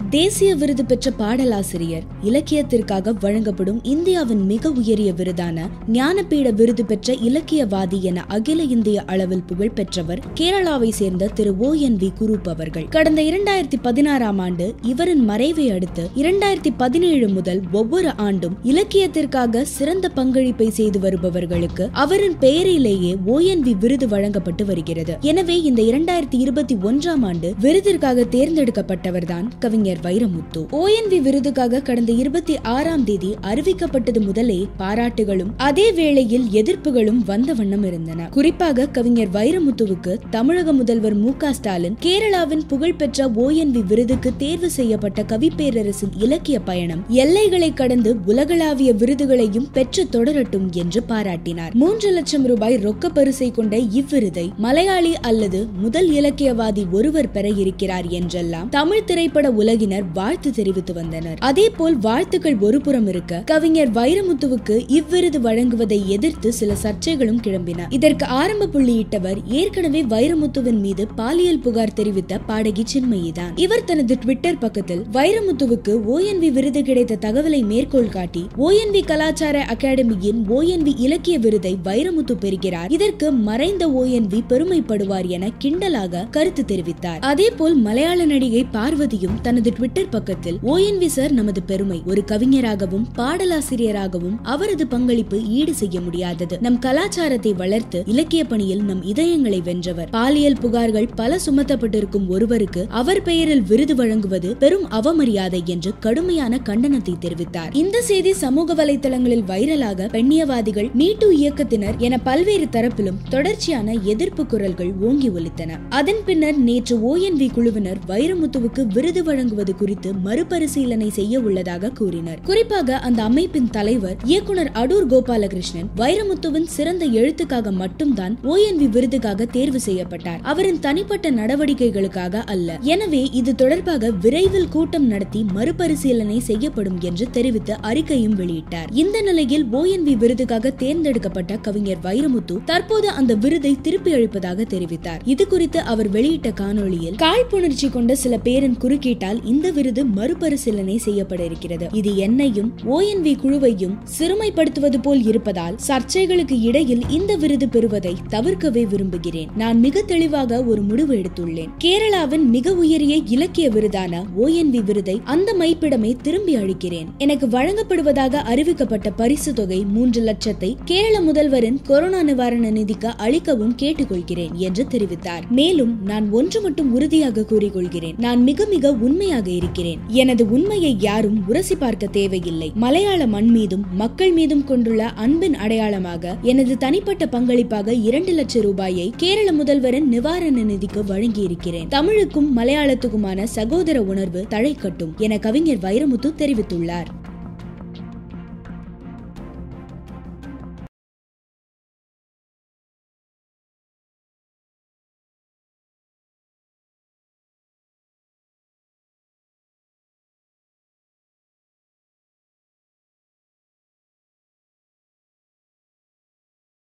தேசிய விருது பெற்ற பாடலாசிரியர் இலக்கியத்திற்காக வழங்கப்படும் இந்தியாவின் மிக உயரிய விருதான ஞானபீட விருது பெற்ற இலக்கியவாதி என அகில இந்திய அளவில் புகழ் பெற்றவர் கேரளாவை சேர்ந்த திரு ஓ என் வி குரூப் அவர்கள் கடந்த இரண்டாயிரத்தி பதினாறாம் ஆண்டு இவரின் மறைவை அடுத்து இரண்டாயிரத்தி பதினேழு முதல் ஒவ்வொரு ஆண்டும் இலக்கியத்திற்காக சிறந்த பங்களிப்பை செய்து வருபவர்களுக்கு அவரின் பெயரிலேயே ஓ என் வி விருது வழங்கப்பட்டு வருகிறது எனவே இந்த இரண்டாயிரத்தி இருபத்தி ஒன்றாம் ஆண்டு விருதிற்காக தேர்ந்தெடுக்கப்பட்டவர்தான் கவிஞர் வைரமுத்து ஓஎன்வி விருதுக்காக கடந்த இருபத்தி ஆறாம் தேதி அறிவிக்கப்பட்டது முதலே பாராட்டுகளும் அதே வேளையில் எதிர்ப்புகளும் வந்த வண்ணம் இருந்தன குறிப்பாக கவிஞர் வைரமுத்துவுக்கு தமிழக முதல்வர் மு க ஸ்டாலின் கேரளாவின் புகழ்பெற்ற ஓஎன்வி விருதுக்கு தேர்வு செய்யப்பட்ட கவிப்பேரரசின் இலக்கிய பயணம் எல்லைகளை கடந்து உலகளாவிய விருதுகளையும் பெற்று தொடரட்டும் என்று பாராட்டினார் மூன்று லட்சம் ரூபாய் ரொக்க பரிசை கொண்ட இவ்விருதை மலையாளி அல்லது முதல் இலக்கியவாதி ஒருவர் பெற இருக்கிறார் என்றெல்லாம் தமிழ் திரைப்பட உலகினர் வாழ்த்து தெரிவித்து வந்தனர் அதே போல் வாழ்த்துக்கள் ஒருபுறம் இருக்க கவிஞர் வைரமுத்துவுக்கு இவ்விருது வழங்குவதை எதிர்த்து சில சர்ச்சைகளும் கிளம்பின இதற்கு ஆரம்ப புள்ளியிட்டவர் ஏற்கனவே வைரமுத்துவின் மீது பாலியல் புகார் தெரிவித்த பாடகி சின்மயிதான் இவர் தனது ட்விட்டர் பக்கத்தில் வைரமுத்துவுக்கு ஓஎன்வி விருது கிடைத்த தகவலை மேற்கோள் காட்டி ஓஎன்வி கலாச்சார அகாடமியின் ஓஎன்வி இலக்கிய விருதை வைரமுத்து பெறுகிறார் இதற்கு மறைந்த ஓஎன்வி பெருமைப்படுவார் என கிண்டலாக கருத்து தெரிவித்தார் அதே போல் மலையாள நடிகை பார்வதியும் தனது ட்விட்டர் பக்கத்தில் ஓஎன்வி சார் நமது பெருமை ஒரு கவிஞராகவும் பாடலாசிரியராகவும் அவரது பங்களிப்பு ஈடு செய்ய முடியாதது நம் கலாச்சாரத்தை வளர்த்து இலக்கிய பணியில் நம் இதயங்களை வென்றவர் பாலியல் புகார்கள் பல சுமத்தப்பட்டிருக்கும் ஒருவருக்கு அவர் பெயரில் விருது வழங்குவது பெரும் அவமரியாதை என்று கடுமையான கண்டனத்தை தெரிவித்தார் இந்த செய்தி சமூக வலைதளங்களில் வைரலாக பெண்ணியவாதிகள் மீட்டு இயக்கத்தினர் என பல்வேறு தரப்பிலும் தொடர்ச்சியான எதிர்ப்பு குரல்கள் ஓங்கி ஒலித்தன அதன் பின்னர் நேற்று ஓஎன்வி குழுவினர் வைரமுத்துவுக்கு விருது வழங்குவது குறித்து மறுபரிசீலனை செய்ய உள்ளதாக கூறினர் குறிப்பாக அந்த அமைப்பின் தலைவர் இயக்குனர் அடூர் கோபாலகிருஷ்ணன் வைரமுத்துவின் சிறந்த எழுத்துக்காக மட்டும்தான் ஓஎன்வி விருதுக்காக தேர்வு செய்யப்பட்டார் அவரின் தனிப்பட்ட நடவடிக்கைகளுக்காக அல்ல எனவே இது தொடர்பாக விரைவில் கூட்டம் நடத்தி மறுபரிசீலனை செய்யப்படும் என்று தெரிவித்து அறிக்கையும் வெளியிட்டார் இந்த நிலையில் ஓஎன்வி விருதுக்காக தேர்ந்தெடுக்கப்பட்ட கவிஞர் வைரமுத்து தற்போது அந்த விருதை திருப்பி அளிப்பதாக தெரிவித்தார் இது குறித்து அவர் வெளியிட்ட காணொளியில் காழ்ப்புணர்ச்சி கொண்ட சில பேரின் குறுக்கீட்டால் இந்த விருது மறுபரிசீலனை செய்யப்பட இருக்கிறது இது என்னையும் ஓஎன்வி குழுவையும் சிறுமைப்படுத்துவது போல் இருப்பதால் சர்ச்சைகளுக்கு இடையில் இந்த விருது பெறுவதை தவிர்க்கவே விரும்புகிறேன் நான் மிக தெளிவாக ஒரு முடிவு எடுத்துள்ளேன் கேரளாவின் மிக உயரிய இலக்கிய விருதான ஓஎன்வி விருதை அந்த மைப்பிடமே திரும்பி அளிக்கிறேன் எனக்கு வழங்கப்படுவதாக அறிவிக்கப்பட்ட பரிசு தொகை மூன்று லட்சத்தை கேரள முதல்வரின் கொரோனா நிவாரண நிதிக்கு அளிக்கவும் கேட்டுக்கொள்கிறேன் என்று தெரிவித்தார் மேலும் நான் ஒன்று மட்டும் உறுதியாக கூறிக்கொள்கிறேன் நான் மிக மிக உண்மையாக இருக்கிறேன் எனது உண்மையை யாரும் உரசி பார்க்க தேவையில்லை மலையாள மண் மீதும் மக்கள் மீதும் கொண்டுள்ள அன்பின் அடையாளமாக எனது தனிப்பட்ட பங்களிப்பாக இரண்டு லட்சம் ரூபாயை கேரள முதல்வரின் நிவாரண நிதிக்கு வழங்கியிருக்கிறேன் தமிழுக்கும் மலையாளத்துக்குமான சகோதர உணர்வு தழைக்கட்டும் என கவிஞர் வைரமுத்து தெரிவித்துள்ளார்